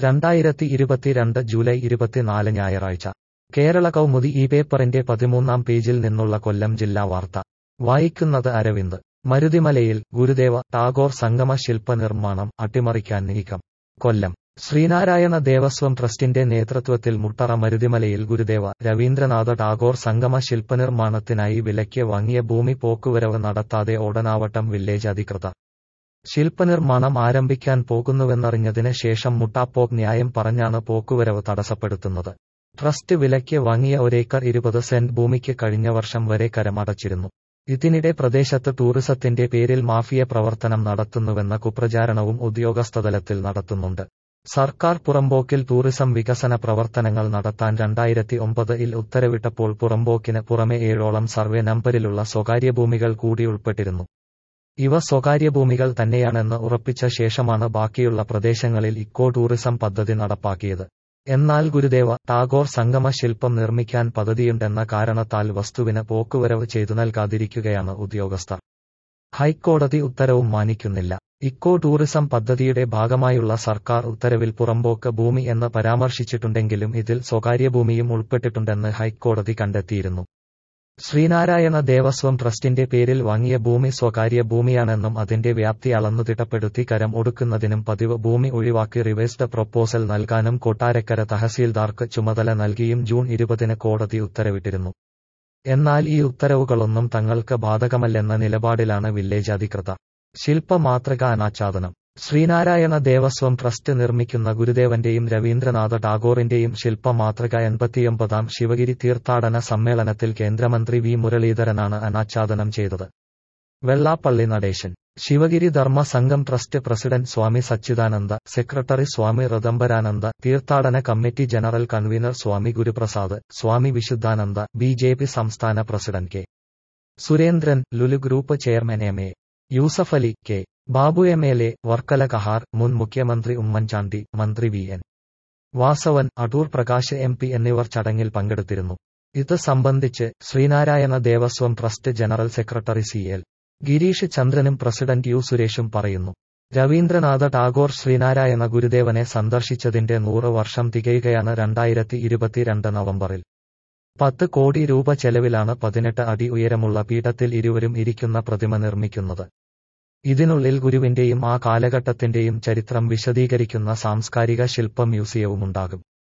രണ്ടായിരത്തി ഇരുപത്തിരണ്ട് ജൂലൈ ഇരുപത്തിനാല് ഞായറാഴ്ച കേരള കൗമുദി ഈ പേപ്പറിന്റെ പതിമൂന്നാം പേജിൽ നിന്നുള്ള കൊല്ലം ജില്ലാ വാർത്ത വായിക്കുന്നത് അരവിന്ദ് മരുതിമലയിൽ ഗുരുദേവ ടാഗോർ സംഗമ ശില്പ നിർമ്മാണം അട്ടിമറിക്കാൻ നീക്കം കൊല്ലം ശ്രീനാരായണ ദേവസ്വം ട്രസ്റ്റിന്റെ നേതൃത്വത്തിൽ മുട്ടറ മരുതിമലയിൽ ഗുരുദേവ രവീന്ദ്രനാഥ ടാഗോർ സംഗമ ശില്പനിർമ്മാണത്തിനായി വിലയ്ക്ക് വാങ്ങിയ ഭൂമി പോക്കുവരവ് നടത്താതെ ഓടനാവട്ടം വില്ലേജ് അധികൃതർ ശില്പനിർമ്മാണം ആരംഭിക്കാൻ പോകുന്നുവെന്നറിഞ്ഞതിന് ശേഷം മുട്ടാപ്പോക്ക് ന്യായം പറഞ്ഞാണ് പോക്കുവരവ് തടസ്സപ്പെടുത്തുന്നത് ട്രസ്റ്റ് വിലയ്ക്ക് വാങ്ങിയ ഒരേക്കർ ഇരുപത് സെന്റ് ഭൂമിക്ക് കഴിഞ്ഞ വർഷം വരെ കരമടച്ചിരുന്നു ഇതിനിടെ പ്രദേശത്ത് ടൂറിസത്തിന്റെ പേരിൽ മാഫിയ പ്രവർത്തനം നടത്തുന്നുവെന്ന കുപ്രചാരണവും ഉദ്യോഗസ്ഥതലത്തിൽ നടത്തുന്നുണ്ട് സർക്കാർ പുറമ്പോക്കിൽ ടൂറിസം വികസന പ്രവർത്തനങ്ങൾ നടത്താൻ രണ്ടായിരത്തി ഒമ്പതിൽ ഉത്തരവിട്ടപ്പോൾ പുറമ്പോക്കിന് പുറമെ ഏഴോളം സർവേ നമ്പരിലുള്ള സ്വകാര്യ ഭൂമികൾ കൂടി ഉൾപ്പെട്ടിരുന്നു ഇവ സ്വകാര്യ ഭൂമികൾ തന്നെയാണെന്ന് ഉറപ്പിച്ച ശേഷമാണ് ബാക്കിയുള്ള പ്രദേശങ്ങളിൽ ഇക്കോ ടൂറിസം പദ്ധതി നടപ്പാക്കിയത് എന്നാൽ ഗുരുദേവ ടാഗോർ സംഗമ ശില്പം നിർമ്മിക്കാൻ പദ്ധതിയുണ്ടെന്ന കാരണത്താൽ വസ്തുവിന് പോക്കുവരവ് ചെയ്തു നൽകാതിരിക്കുകയാണ് ഉദ്യോഗസ്ഥർ ഹൈക്കോടതി ഉത്തരവും മാനിക്കുന്നില്ല ഇക്കോ ടൂറിസം പദ്ധതിയുടെ ഭാഗമായുള്ള സർക്കാർ ഉത്തരവിൽ പുറമ്പോക്ക് ഭൂമി എന്ന് പരാമർശിച്ചിട്ടുണ്ടെങ്കിലും ഇതിൽ സ്വകാര്യ ഭൂമിയും ഉൾപ്പെട്ടിട്ടുണ്ടെന്ന് ഹൈക്കോടതി കണ്ടെത്തിയിരുന്നു ശ്രീനാരായണ ദേവസ്വം ട്രസ്റ്റിന്റെ പേരിൽ വാങ്ങിയ ഭൂമി സ്വകാര്യ ഭൂമിയാണെന്നും അതിന്റെ വ്യാപ്തി അളന്നു തിട്ടപ്പെടുത്തി കരം ഒടുക്കുന്നതിനും പതിവ് ഭൂമി ഒഴിവാക്കി റിവേഴ്സ്ഡ് പ്രൊപ്പോസൽ നൽകാനും കൊട്ടാരക്കര തഹസീൽദാർക്ക് ചുമതല നൽകിയും ജൂൺ ഇരുപതിന് കോടതി ഉത്തരവിട്ടിരുന്നു എന്നാൽ ഈ ഉത്തരവുകളൊന്നും തങ്ങൾക്ക് ബാധകമല്ലെന്ന നിലപാടിലാണ് വില്ലേജ് അധികൃതർ ശില്പ മാതൃക അനാച്ഛാദനം ശ്രീനാരായണ ദേവസ്വം ട്രസ്റ്റ് നിർമ്മിക്കുന്ന ഗുരുദേവന്റെയും രവീന്ദ്രനാഥ ടാഗോറിന്റെയും ശില്പ മാതൃക എൺപത്തിയൊമ്പതാം ശിവഗിരി തീർത്ഥാടന സമ്മേളനത്തിൽ കേന്ദ്രമന്ത്രി വി മുരളീധരനാണ് അനാച്ഛാദനം ചെയ്തത് Vellappally Natesan Sivagiri Dharma Sangham trust president Swami Sachidananda secretary Swami Rithambharananda തീർത്ഥാടന committee general convener Swami Guruprasad Swami Vishudhananda B J P സംസ്ഥാന president K Surendran Lulu group chairman M A Yusuf Ali K Babu M L A Varkala Kahar മുൻ മുഖ്യമന്ത്രി ഉമ്മൻചാണ്ടി മന്ത്രി V N Vasavan Adoor Prakash M P എന്നിവർ ചടങ്ങിൽ പങ്കെടുത്തിരുന്നു ഇത് സംബന്ധിച്ച് Sreenarayana Devaswom trust general secretary C L Gireesh ചന്ദ്രനും പ്രസിഡന്റ് യു സുരേഷും പറയുന്നു രവീന്ദ്രനാഥ ടാഗോർ ശ്രീനാരായണ ഗുരുദേവനെ സന്ദർശിച്ചതിന്റെ നൂറ് വർഷം തികയുകയാണ് രണ്ടായിരത്തി ഇരുപത്തിരണ്ട് നവംബറിൽ പത്ത് കോടി രൂപ ചെലവിലാണ് പതിനെട്ട് അടി ഉയരമുള്ള പീഠത്തിൽ ഇരുവരും ഇരിക്കുന്ന പ്രതിമ നിർമ്മിക്കുന്നത് ഇതിനുള്ളിൽ ഗുരുവിന്റെയും ആ കാലഘട്ടത്തിന്റെയും ചരിത്രം വിശദീകരിക്കുന്ന സാംസ്കാരിക ശില്പ മ്യൂസിയവുമുണ്ടാകും